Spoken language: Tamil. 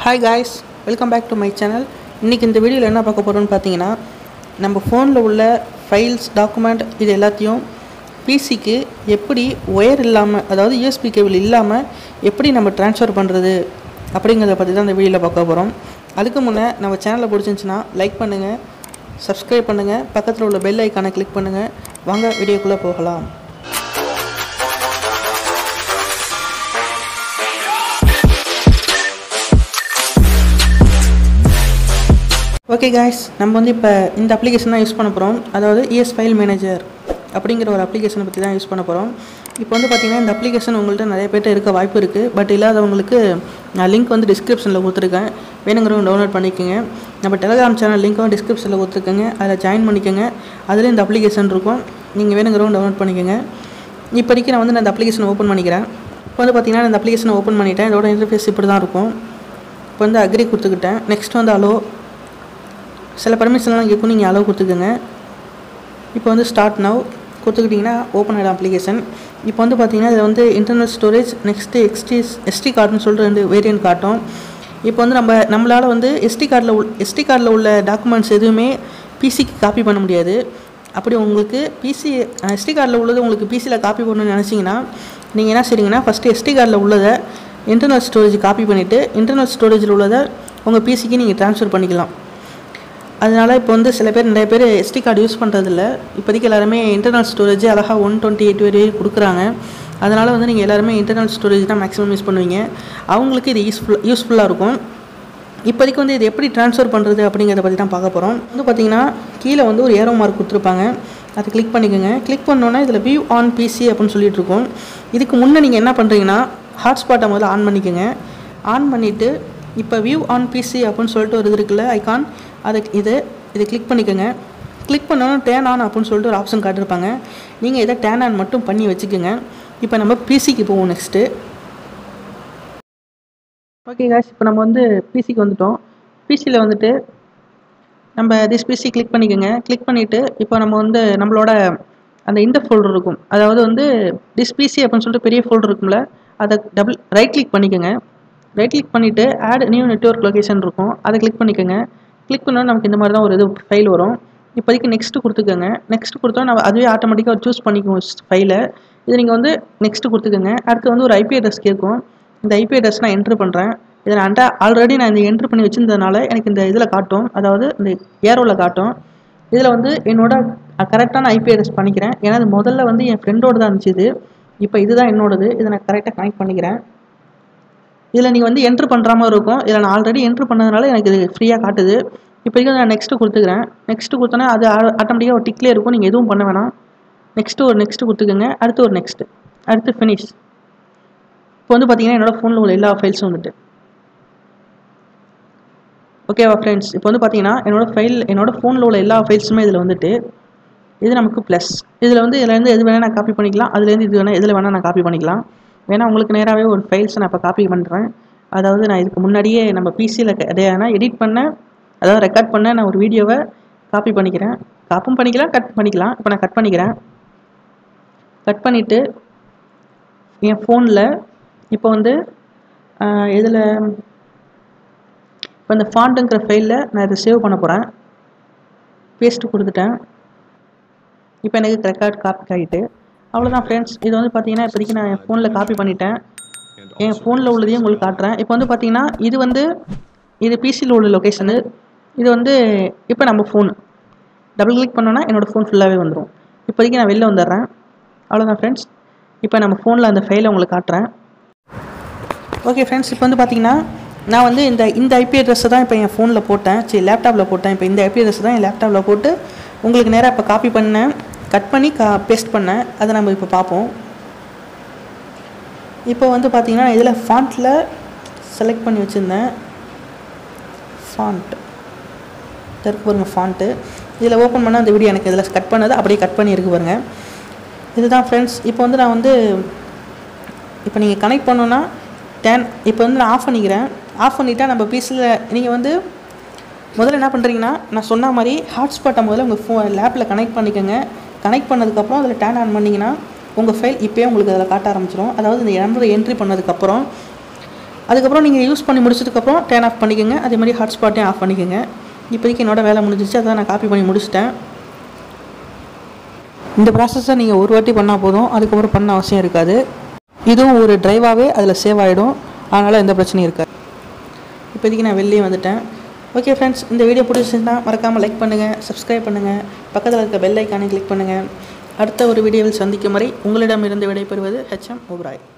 hi guys welcome back to my channel இன்றைக்கி இந்த வீடியோவில் என்ன பார்க்க போகிறோம்னு பார்த்தீங்கன்னா நம்ம ஃபோனில் உள்ள ஃபைல்ஸ் டாக்குமெண்ட் இது எல்லாத்தையும் பிசிக்கு எப்படி ஒயர் இல்லாமல் அதாவது யூஎஸ்பி கேபிள் இல்லாமல் எப்படி நம்ம ட்ரான்ஸ்ஃபர் பண்ணுறது அப்படிங்கிறத பற்றி தான் இந்த வீடியோவில் பார்க்க போகிறோம் அதுக்கு முன்னே நம்ம சேனலை பிடிச்சிருந்துச்சின்னா லைக் பண்ணுங்கள் சப்ஸ்கிரைப் பண்ணுங்கள் பக்கத்தில் உள்ள பெல் ஐக்கானை கிளிக் பண்ணுங்கள் வாங்க வீடியோக்குள்ளே போகலாம் ஓகே காய்ஸ் நம்ம வந்து இப்போ இந்த அப்ளிகேஷன் தான் யூஸ் பண்ண போகிறோம் அதாவது இஎஸ் ஃபைல் மேனேஜர் அப்படிங்கிற ஒரு அப்ளிகேஷனை பற்றி தான் யூஸ் பண்ண போகிறோம் இப்போ வந்து பார்த்திங்கன்னா இந்த அப்ளிகேஷன் உங்கள்கிட்ட நிறைய பேர்ட்ட இருக்க வாய்ப்பு இருக்குது பட் இல்லாதவங்களுக்கு நான் லிங்க் வந்து டிஸ்கிரிப்ஷனில் கொடுத்துருக்கேன் வேணுங்கிறவங்க டவுன்லோட் பண்ணிக்கோங்க நம்ம டெலகிராம் சேனல் லிங்க்கும் டிஸ்கிரிப்ஷனில் கொடுத்துருக்கேங்க அதில் ஜாயின் பண்ணிக்கோங்க அதில் இந்த அப்ளிகேஷன் இருக்கும் நீங்கள் வேணுங்கிறவங்க டவுன்லோட் பண்ணிக்கோங்க இப்போதைக்கு நான் வந்து நான் இந்த அப்ளிகேஷனை ஓப்பன் பண்ணிக்கிறேன் இப்போ வந்து பார்த்திங்கன்னா இந்த அப்ளிகேஷனை ஓப்பன் பண்ணிட்டேன் இதோட இன்டர்ஃபேஸ் இப்படி தான் இருக்கும் இப்போ வந்து அக்ரி கொடுத்துக்கிட்டேன் நெக்ஸ்ட் வந்து அலோ சில பர்மிஷன்லாம் கேட்கும் நீங்கள் அளவு கொடுத்துக்கோங்க இப்போ வந்து ஸ்டார்ட் நவ் கொடுத்துக்கிட்டிங்கன்னா ஓப்பன் ஆகிடும் அப்ளிகேஷன் இப்போ வந்து பார்த்தீங்கன்னா இதில் வந்து இன்டர்னல் ஸ்டோரேஜ் நெக்ஸ்ட்டு எக்ஸ்டி எஸ்டி கார்டுன்னு சொல்லிட்டு ரெண்டு வேரியன்ட் காட்டும் இப்போ வந்து நம்ம நம்மளால் வந்து எஸ்டி கார்டில் உள் எஸ்டி கார்டில் உள்ள டாக்குமெண்ட்ஸ் எதுவுமே பிசிக்கு காப்பி பண்ண முடியாது அப்படி உங்களுக்கு பிசி எஸ்டி கார்டில் உள்ளது உங்களுக்கு பிசியில் காப்பி பண்ணணும்னு நினச்சிங்கன்னா நீங்கள் என்ன செய்றீங்கன்னா ஃபஸ்ட்டு எஸ்டி கார்டில் உள்ளதை இன்டர்னல் ஸ்டோரேஜ் காப்பி பண்ணிவிட்டு இன்டர்னல் ஸ்டோரேஜில் உள்ளதை உங்கள் பிசிக்கு நீங்கள் ட்ரான்ஸ்ஃபர் பண்ணிக்கலாம் அதனால் இப்போ வந்து சில பேர் நிறைய பேர் எஸ்டி கார்டு யூஸ் பண்ணுறதில்ல இப்போதைக்கு எல்லாருமே இன்டர்னல் ஸ்டோரேஜ் அழகாக ஒன் டுவெண்ட்டி எயிட் வரையும் கொடுக்குறாங்க அதனால் வந்து நீங்கள் எல்லாருமே இன்டர்னல் ஸ்டோரேஜ் தான் மேக்ஸிமம் யூஸ் பண்ணுவீங்க அவங்களுக்கு இது யூஸ்ஃபுல் யூஸ்ஃபுல்லாக இருக்கும் இப்போதைக்கு வந்து இது எப்படி ட்ரான்ஸ்ஃபர் பண்ணுறது அப்படிங்கிறத பற்றி தான் பார்க்க போகிறோம் வந்து பார்த்திங்கன்னா கீழே வந்து ஒரு ஏரோ மார்க் கொடுத்துருப்பாங்க அதை கிளிக் பண்ணிக்கோங்க கிளிக் பண்ணோன்னே இதில் வியூ ஆன் பிசி அப்படின்னு சொல்லிட்டு இருக்கும் இதுக்கு முன்னே நீங்கள் என்ன பண்ணுறீங்கன்னா ஹாட்ஸ்பாட்டை முதல்ல ஆன் பண்ணிக்கோங்க ஆன் பண்ணிவிட்டு இப்போ வியூ ஆன் பிசி அப்படின்னு சொல்லிட்டு ஒரு இது இருக்குல்ல ஐகான் அதை இது இதை கிளிக் பண்ணிக்கோங்க கிளிக் பண்ணோன்னா டேன் ஆன் அப்படின்னு சொல்லிட்டு ஒரு ஆப்ஷன் காட்டிருப்பாங்க நீங்கள் இதை டேன் ஆன் மட்டும் பண்ணி வச்சுக்கோங்க இப்போ நம்ம பிசிக்கு போவோம் நெக்ஸ்ட்டு ஓகே காய்ஸ் இப்போ நம்ம வந்து பிசிக்கு வந்துட்டோம் பிசியில் வந்துட்டு நம்ம திஸ் பிசி கிளிக் பண்ணிக்கோங்க கிளிக் பண்ணிவிட்டு இப்போ நம்ம வந்து நம்மளோட அந்த இந்த ஃபோல்டர் இருக்கும் அதாவது வந்து டிஸ் பிசி அப்படின்னு சொல்லிட்டு பெரிய ஃபோல்டர் இருக்கும்ல அதை டபுள் ரைட் கிளிக் பண்ணிக்கோங்க ரைட் கிளிக் பண்ணிவிட்டு ஆட் நியூ நெட்ஒர்க் லொகேஷன் இருக்கும் அதை கிளிக் பண்ணிக்கோங்க கிளிக் பண்ணால் நமக்கு இந்த மாதிரி தான் ஒரு இது ஃபைல் வரும் இப்போதைக்கு நெக்ஸ்ட்டு கொடுத்துக்கோங்க நெக்ஸ்ட் கொடுத்தா நம்ம அதுவே ஆட்டோமேட்டிக்காக சூஸ் பண்ணிக்குவோம் ஃபைலை இது நீங்கள் வந்து நெக்ஸ்ட்டு கொடுத்துக்கோங்க அடுத்து வந்து ஒரு ஐபி அட்ரஸ் கேட்கும் இந்த ஐபி அட்ரஸ் நான் என்ட்ரு பண்ணுறேன் இதை நான் ஆல்ரெடி நான் இந்த என்ட்ரு பண்ணி வச்சிருந்ததுனால எனக்கு இந்த இதில் காட்டும் அதாவது இந்த ஏரோவில் காட்டும் இதில் வந்து என்னோட கரெக்டான ஐபி அட்ரஸ் பண்ணிக்கிறேன் ஏன்னா அது முதல்ல வந்து என் ஃப்ரெண்டோடு தான் இருந்துச்சு இது இப்போ இதுதான் என்னோடது இதை நான் கரெக்டாக கனெக்ட் பண்ணிக்கிறேன் இதில் நீங்கள் வந்து என்ட்ரு பண்ணுற மாதிரி இருக்கும் இதில் நான் ஆல்ரெடி என்ட்ரு பண்ணதுனால எனக்கு இது ஃப்ரீயாக காட்டுது இப்போதைக்கு நான் நெக்ஸ்ட்டு கொடுத்துக்கிறேன் நெக்ஸ்ட்டு கொடுத்தோன்னா அது ஆட்டோமேட்டிக்காக ஒரு டிக்லேயே இருக்கும் நீங்கள் எதுவும் பண்ண வேணாம் நெக்ஸ்ட்டு ஒரு நெக்ஸ்ட்டு கொடுத்துக்கோங்க அடுத்து ஒரு நெக்ஸ்ட்டு அடுத்து ஃபினிஷ் இப்போ வந்து பார்த்தீங்கன்னா என்னோடய ஃபோனில் உள்ள எல்லா ஃபைல்ஸும் வந்துட்டு ஓகேவா ஃப்ரெண்ட்ஸ் இப்போ வந்து பார்த்தீங்கன்னா என்னோடய ஃபைல் என்னோடய ஃபோனில் உள்ள எல்லா ஃபைல்ஸுமே இதில் வந்துட்டு இது நமக்கு ப்ளஸ் இதில் வந்து இதுலேருந்து எது வேணால் நான் காப்பி பண்ணிக்கலாம் அதுலேருந்து இது வேணால் எதில் வேணால் நான் காப்பி பண்ணிக்கலாம் வேணால் உங்களுக்கு நேராகவே ஒரு ஃபைல்ஸை நான் இப்போ காப்பி பண்ணுறேன் அதாவது நான் இதுக்கு முன்னாடியே நம்ம பிசியில் நான் எடிட் பண்ண அதாவது ரெக்கார்ட் பண்ண நான் ஒரு வீடியோவை காப்பி பண்ணிக்கிறேன் காப்பும் பண்ணிக்கலாம் கட் பண்ணிக்கலாம் இப்போ நான் கட் பண்ணிக்கிறேன் கட் பண்ணிவிட்டு என் ஃபோனில் இப்போ வந்து இதில் இப்போ இந்த ஃபாண்ட்டுங்கிற ஃபைலில் நான் இதை சேவ் பண்ண போகிறேன் பேஸ்ட்டு கொடுத்துட்டேன் இப்போ எனக்கு ரெக்கார்ட் காப்பி ஆகிட்டு அவ்வளோதான் ஃப்ரெண்ட்ஸ் இது வந்து பார்த்தீங்கன்னா இப்போதைக்கு நான் என் ஃபோனில் காப்பி பண்ணிட்டேன் என் ஃபோனில் உள்ளதையும் உங்களுக்கு காட்டுறேன் இப்போ வந்து பார்த்தீங்கன்னா இது வந்து இது பிசியில் உள்ள லொக்கேஷனு இது வந்து இப்போ நம்ம ஃபோன் டபுள் கிளிக் பண்ணோன்னா என்னோடய ஃபோன் ஃபுல்லாகவே வந்துடும் இப்போதைக்கு நான் வெளில வந்துடுறேன் அவ்வளோதான் ஃப்ரெண்ட்ஸ் இப்போ நம்ம ஃபோனில் அந்த ஃபைலை உங்களுக்கு காட்டுறேன் ஓகே ஃப்ரெண்ட்ஸ் இப்போ வந்து பார்த்தீங்கன்னா நான் வந்து இந்த இந்த ஐபி அட்ரஸை தான் இப்போ என் ஃபோனில் போட்டேன் சரி லேப்டாப்பில் போட்டேன் இப்போ இந்த ஐபி அட்ரஸ் தான் என் லேப்டாப்பில் போட்டு உங்களுக்கு நேராக இப்போ காப்பி பண்ணேன் கட் பண்ணி கா பேஸ்ட் பண்ணேன் அதை நம்ம இப்போ பார்ப்போம் இப்போ வந்து பார்த்தீங்கன்னா இதில் ஃபாண்ட்டில் செலக்ட் பண்ணி வச்சுருந்தேன் ஃபாண்ட் இருக்கு பாருங்கள் ஃபாண்ட்டு இதில் ஓப்பன் பண்ணால் அந்த வீடியோ எனக்கு இதில் கட் பண்ணது அப்படியே கட் பண்ணியிருக்கு பாருங்கள் இதுதான் ஃப்ரெண்ட்ஸ் இப்போ வந்து நான் வந்து இப்போ நீங்கள் கனெக்ட் பண்ணோன்னா டேன் இப்போ வந்து நான் ஆஃப் பண்ணிக்கிறேன் ஆஃப் பண்ணிவிட்டா நம்ம பீஸில் நீங்கள் வந்து முதல்ல என்ன பண்ணுறீங்கன்னா நான் சொன்ன மாதிரி ஹாட்ஸ்பாட்டை முதல்ல உங்கள் ஃபோ லேப்பில் கனெக்ட் பண்ணிக்கோங்க கனெக்ட் பண்ணதுக்கப்புறம் அதில் டேன் ஆன் பண்ணிங்கன்னா உங்கள் ஃபைல் இப்போயே உங்களுக்கு அதில் காட்ட ஆரம்பிச்சிடும் அதாவது இந்த நம்பரை என்ட்ரி பண்ணதுக்கப்புறம் அதுக்கப்புறம் நீங்கள் யூஸ் பண்ணி முடிச்சதுக்கப்புறம் டேன் ஆஃப் பண்ணிக்கோங்க அதே மாதிரி ஹாட்ஸ்பாட்டையும் ஆஃப் பண்ணிக்கோங்க இப்போதைக்கு என்னோட வேலை முடிஞ்சிச்சு அதான் நான் காப்பி பண்ணி முடிச்சிட்டேன் இந்த ப்ராசஸை நீங்கள் ஒரு வாட்டி பண்ணால் போதும் அதுக்கப்புறம் பண்ண அவசியம் இருக்காது இதுவும் ஒரு டிரைவாகவே அதில் சேவ் ஆகிடும் அதனால் எந்த பிரச்சனையும் இருக்காது இப்போதைக்கு நான் வெளியே வந்துட்டேன் ஓகே ஃப்ரெண்ட்ஸ் இந்த வீடியோ பிடிச்சிருந்தா மறக்காமல் லைக் பண்ணுங்கள் சப்ஸ்கிரைப் பண்ணுங்கள் பக்கத்தில் இருக்க பெல் ஐக்கானை கிளிக் பண்ணுங்கள் அடுத்த ஒரு வீடியோவில் சந்திக்கும் வரை உங்களிடமிருந்து விடைபெறுவது ஹெச்எம் ஓப்ராய்